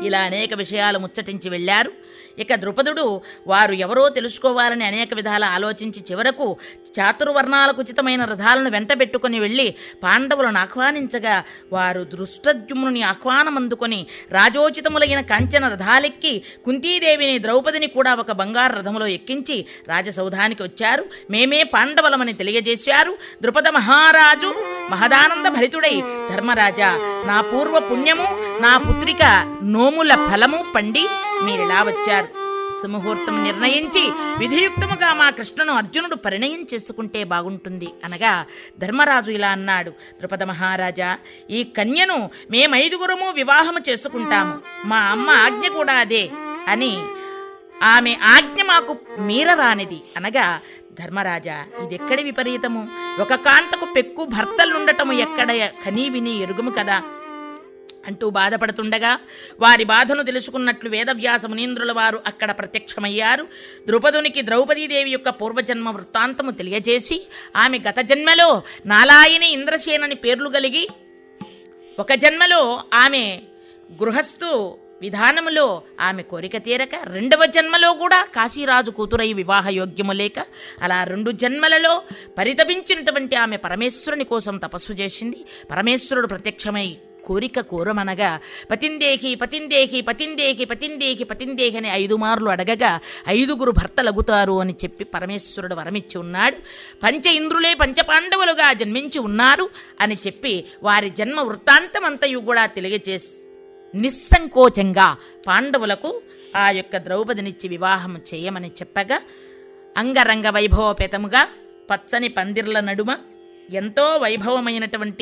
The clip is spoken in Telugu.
ఇలా అనేక విషయాలు ముచ్చటించి వెళ్ళారు ఇక ద్రుపదుడు వారు ఎవరో తెలుసుకోవాలని అనేక విధాల ఆలోచించి చివరకు చాతుర్వర్ణాలకు ఉచితమైన రథాలను వెంటబెట్టుకుని వెళ్ళి పాండవులను ఆహ్వానించగా వారు దృష్టద్యుమ్నుని ఆహ్వానం అందుకొని రాజోచితములైన కంచన రథాలెక్కి కుంతీదేవిని ద్రౌపదిని కూడా ఒక బంగారు రథములో ఎక్కించి రాజసౌధానికి వచ్చారు మేమే పాండవులమని తెలియజేశారు ద్రుపద మహారాజు మహదానంద భరితుడై ధర్మరాజా నా పూర్వ పుణ్యము నా పుత్రిక నోముల ఫలము పండి మీరిలా వచ్చారు సుముహూర్తం నిర్ణయించి విధియుక్తముగా మా కృష్ణను అర్జునుడు పరిణయం చేసుకుంటే బాగుంటుంది అనగా ధర్మరాజు ఇలా అన్నాడు ద్రుపద మహారాజా ఈ కన్యను మేమైదుగురము వివాహము చేసుకుంటాము మా అమ్మ ఆజ్ఞ కూడా అదే అని ఆమె ఆజ్ఞ మాకు మీరరానిది అనగా ధర్మరాజా ఇదెక్కడి విపరీతము ఒక కాంతకు పెక్కు భర్తలుండటము ఎక్కడ కనీ విని ఎరుగుము కదా అంటూ బాధపడుతుండగా వారి బాధను తెలుసుకున్నట్లు వేదవ్యాస మునీంద్రుల వారు అక్కడ ప్రత్యక్షమయ్యారు ద్రౌపదునికి ద్రౌపదీదేవి యొక్క పూర్వజన్మ వృత్తాంతము తెలియజేసి ఆమె గత జన్మలో నాలాయని ఇంద్రసేనని పేర్లు కలిగి ఒక జన్మలో ఆమె గృహస్థు విధానములో ఆమె కోరిక తీరక రెండవ జన్మలో కూడా కాశీరాజు కూతురై వివాహ యోగ్యము లేక అలా రెండు జన్మలలో పరితపించినటువంటి ఆమె పరమేశ్వరుని కోసం తపస్సు చేసింది పరమేశ్వరుడు ప్రత్యక్షమై కోరిక కోరమనగా పతిందేకి పతిందేకి పతిందేకి పతిందేకి పతిందేకి అని ఐదు మార్లు అడగగా ఐదుగురు భర్తలగుతారు అని చెప్పి పరమేశ్వరుడు వరమిచ్చి ఉన్నాడు పంచ ఇంద్రులే పంచపాండవులుగా జన్మించి ఉన్నారు అని చెప్పి వారి జన్మ వృత్తాంతమంతయు కూడా తెలియజేసి నిస్సంకోచంగా పాండవులకు ఆ యొక్క ద్రౌపదినిచ్చి వివాహం చేయమని చెప్పగా అంగరంగ వైభవపేతముగా పచ్చని పందిర్ల నడుమ ఎంతో వైభవమైనటువంటి